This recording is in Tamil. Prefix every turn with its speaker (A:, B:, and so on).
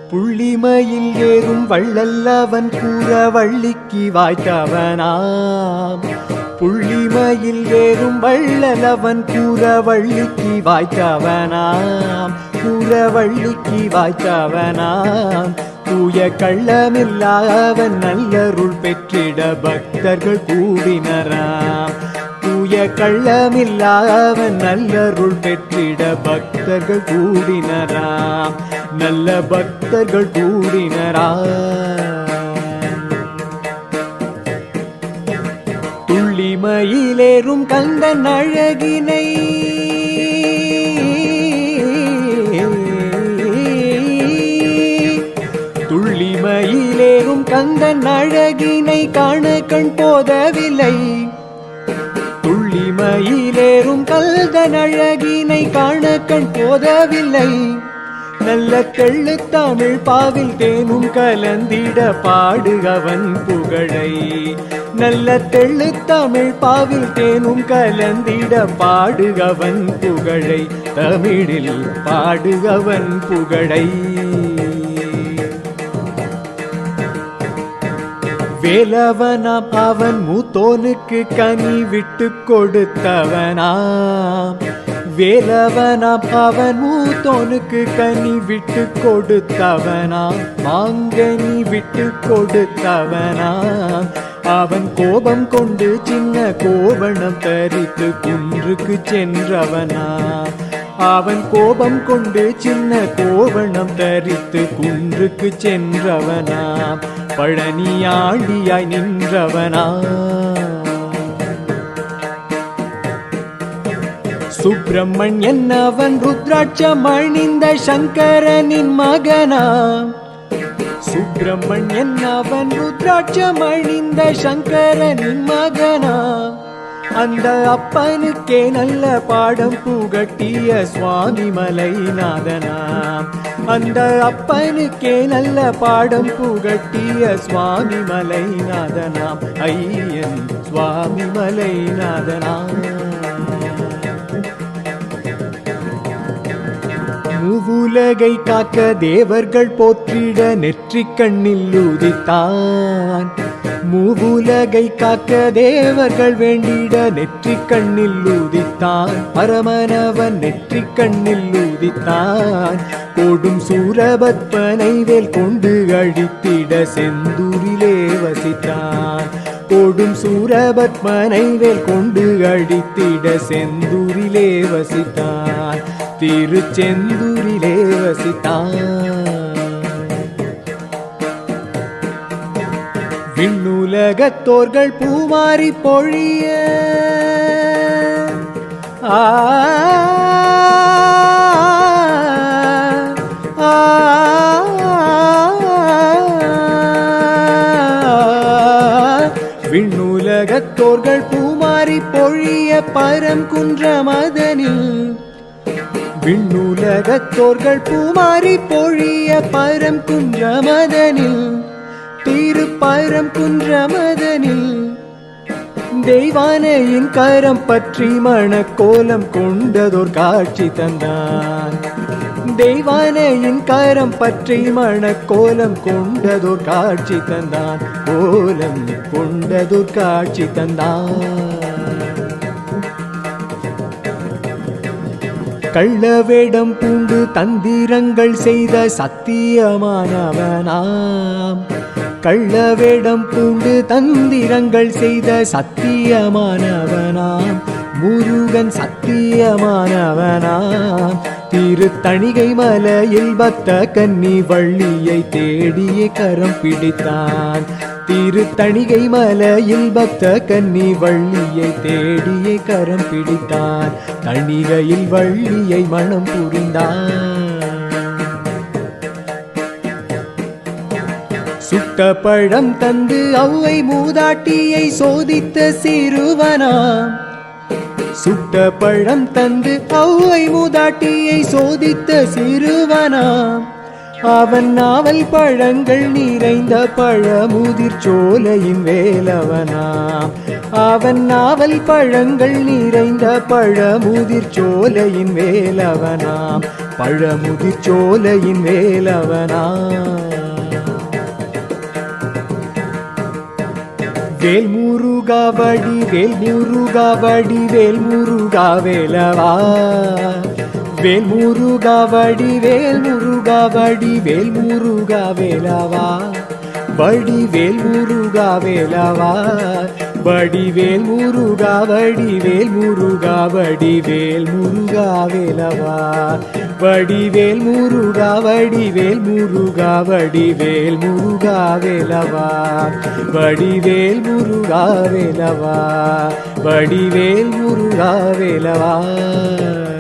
A: புள்ளிமையில் ஏறும் வள்ளல்லவன் கூற வள்ளிக்கு வாய்த்தவனாம் புள்ளிமையில் ஏறும் வள்ளலவன் கூற வள்ளிக்கு வாய்த்தவனாம் கூற வள்ளிக்கு வாய்த்தவனாம் தூய கள்ளமில்லாதவன் நல்லருள் பெற்றிட பக்தர்கள் கூடினராம் தூய கள்ளமில்லாதவன் நல்லருள் பெற்றிட பக்தர்கள் கூடினராம் நல்ல பக்தர்கள் கூடினராம் துள்ளிமயிலேறும் கந்தன் அழகினை துள்ளிமயிலேறும் கந்தன் அழகினை காண கண் போதவில்லை துள்ளிமயிலேறும் கல்தன் அழகினை காண கண் போதவில்லை நல்ல தெள்ளு தமிழ் பாவில் தேனும் கலந்திட பாடுகவன் புகழை நல்ல தெள்ளு தமிழ் பாவில் தேனும் கலந்திட பாடுகவன் புகழை தமிழில் பாடுகவன் புகழை வேலவனாம் அவன் மூத்தோனுக்கு கனி விட்டு கொடுத்தவனாம் வேலவனாம் அவன் மூத்தோனுக்கு கனி விட்டு கொடுத்தவனாம் மாங்கனி விட்டு கொடுத்தவனாம் அவன் கோபம் கொண்டு சின்ன கோவணம் தரித்து குன்றுக்கு சென்றவனாம் அவன் கோபம் கொண்டு சின்ன கோவணம் தரித்து குன்றுக்கு சென்றவனாம் பழனியாண்டியாய் நின்றவனாம் சுப்பிரமணியன் அவன் ருத்ராட்சம் அணிந்த சங்கரனின் மகனாம் சுப்பிரமணியன் அவன் ருத்ராட்சம் அணிந்த சங்கரனின் மகனாம் அந்த அப்பனுக்கே நல்ல பாடம் புகட்டிய சுவாமி மலைநாதனாம் அந்த அப்பனுக்கே நல்ல பாடம் புகட்டிய சுவாமி மலைநாதனாம் ஐயன் சுவாமி மலைநாதனாம் மூவுலகை காக்க தேவர்கள் போற்றிட நெற்றிக் கண்ணில் உதித்தான் மூவுலகை காக்க தேவர்கள் வேண்டிட நெற்றிக் கண்ணில் உதித்தான் பரமனவன் நெற்றிக் கண்ணில் உதித்தான் கோடும் சூரபத்மனை வேல் கொண்டு அழித்திட செந்தூரிலே வசித்தான் கோடும் சூரபத்மனை வேல் கொண்டு அழித்திட செந்தூரிலே வசித்தான் திருச்செந்தூரிலே வசித்தான் விண்ணுலகத்தோர்கள் பூமாரி பொழிய ஆ ஆ, விண்ணுலகத்தோர்கள் பூமாரி பொழிய பரம் குன்ற மதனில் விண்ணுலகத்தோர்கள் பூமாரி பொழிய பரம் குன்ற மதனில் திருப்பரம் குன்ற மதனில் தெய்வானையின் கரம் பற்றி மணக்கோலம் கொண்டதோர் காட்சி தந்தான் தெய்வானையின் கரம் பற்றி மணக்கோலம் கொண்டதோர் காட்சி தந்தான் கோலம் கொண்டதோர் காட்சி தந்தான் கள்ள வேடம் பூண்டு தந்திரங்கள் செய்த சத்தியமானவனாம் கள்ள வேடம் பூண்டு தந்திரங்கள் செய்த சத்தியமானவனாம் முருகன் சத்தியமானவனாம் திருத்தணிகை மலையில் பக்த கன்னி வள்ளியை தேடிய கரம் பிடித்தான் திருத்தணிகை மலையில் பக்த கன்னி வள்ளியை தேடிய கரம் பிடித்தான் தணிகையில் வள்ளியை மனம் புரிந்தான் சுட்ட பழம் தந்து அவ்வை மூதாட்டியை சோதித்த சிறுவனாம் சுட்ட பழம் தந்து அவ்வை மூதாட்டியை சோதித்த சிறுவனாம் அவன் நாவல் பழங்கள் நிறைந்த பழமுதிர் சோலையின் வேலவனாம் அவன் நாவல் பழங்கள் நிறைந்த பழமுதிர் சோலையின் வேலவனாம் பழமுதிர் சோலையின் வேலவனாம் வேல் முருகா வடி வேல் முருகா வடி வேல் முருகா வேலவா வேல் முருகா வடி வேல் முருகா வடி வேல் முருகா வேலவா வடி வேல் முருகா வேலவா வடி வேல் முருகா வடி வேல் முருகா வடி வேல் முருகா வேலவா வடிவேல் முருகா வடிவேல் முருகா வடிவேல் முருகா வேலவா வடிவேல் முருகா வேலவா வடிவேல் முருகா வேலவா